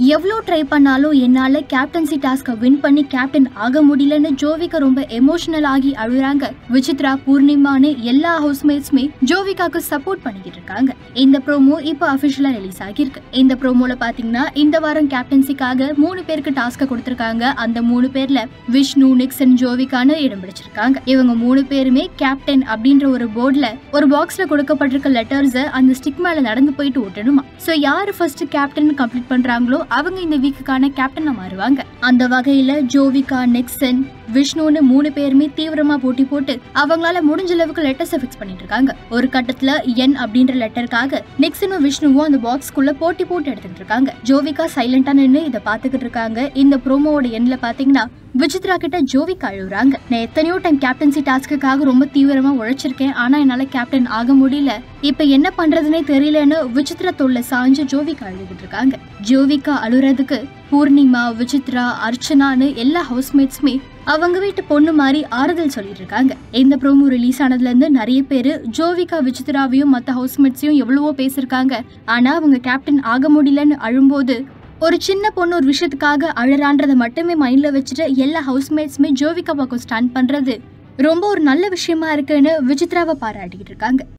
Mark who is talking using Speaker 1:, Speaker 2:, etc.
Speaker 1: எவ்வளோ ட்ரை பண்ணாலும் என்னால கேப்டன்சி டாஸ்கை வின் பண்ணி கேப்டன் ஆக முடியலன்னு ஜோவிகா ரொம்ப எமோஷனல் ஆகி அழுறாங்க விசித்ரா பூர்ணிமான்னு எல்லா ஹவுஸ்மேட்ஸுமே ஜோவிகாக்கு சப்போர்ட் பண்ணிக்கிட்டு இருக்காங்க இந்த ப்ரோமோ இப்போ அபிஷியலா ரிலீஸ் ஆகியிருக்கு இந்த ப்ரோமோல பாத்தீங்கன்னா இந்த வாரம் கேப்டன்சிக்காக மூணு பேருக்கு டாஸ்க கொடுத்திருக்காங்க அந்த மூணு பேர்ல விஷ்ணு நிக்சன் ஜோவிகான்னு இடம் பிடிச்சிருக்காங்க இவங்க மூணு பேருமே கேப்டன் அப்படின்ற ஒரு போர்டுல ஒரு பாக்ஸ்ல கொடுக்கப்பட்டிருக்க லெட்டர்ஸ அந்த ஸ்டிக் மேல நடந்து போயிட்டு ஒட்டணுமா சோ யாரு ஃபர்ஸ்ட் கேப்டன் கம்ப்ளீட் பண்றாங்களோ அவங்க இந்த வீக்குக்கான கேப்டனா மாறுவாங்க அந்த வகையில ஜோவிகா நிக்சன் விஷ்ணுன்னு மூணு பேருமே தீவிரமா போட்டி போட்டு அவங்களால முடிஞ்ச அளவுக்கு லெட்டர்ஸை ஃபிக்ஸ் பண்ணிட்டு இருக்காங்க ஒரு கட்டத்துல என் அப்படின்ற லெட்டருக்காக நிக்சனும் விஷ்ணுவும் அந்த பாக்ஸ்க்குள்ள போட்டி போட்டு எடுத்துட்டு இருக்காங்க ஜோவிகா சைலண்டா நின்னு இதை பாத்துக்கிட்டு இருக்காங்க இந்த ப்ரோமோவோட எண்ட்ல பாத்தீங்கன்னா விசித்ரா கிட்ட ஜோவிகா அழுகுறாங்க நான் எத்தனையோ டைம் கேப்டன்சி டாஸ்க்குக்காக ரொம்ப தீவிரமா உழைச்சிருக்கேன் ஆனா என்னால கேப்டன் ஆக முடியல இப்ப என்ன பண்றதுனே தெரியலன்னு விசித்ரா தொல்ல சாஞ்சு ஜோவிகா அழுதுட்டு இருக்காங்க ஜோவிகா அழுறதுக்கு பூர்ணிமா விசித்ரா அர்ச்சனான்னு எல்லா ஹவுஸ்மேட்ஸுமே அவங்க வீட்டு பொண்ணு மாதிரி ஆறுதல் சொல்லிட்டு இருக்காங்க இந்த ப்ரோமோ ரிலீஸ் ஆனதுல இருந்து நிறைய பேர் ஜோவிகா விசித்ராவையும் மத்த ஹவுஸ்மேட்ஸையும் எவ்வளவோ பேசியிருக்காங்க ஆனா அவங்க கேப்டன் ஆக முடியலன்னு அழும்போது ஒரு சின்ன பொண்ணு ஒரு விஷயத்துக்காக அழறான்றதை மட்டுமே மைண்ட்ல வச்சுட்டு எல்லா ஹவுஸ்மேட்ஸுமே ஜோவிகா பக்கம் ஸ்டாண்ட் பண்றது ரொம்ப ஒரு நல்ல விஷயமா இருக்குன்னு விசித்ராவை பாராட்டிக்கிட்டு இருக்காங்க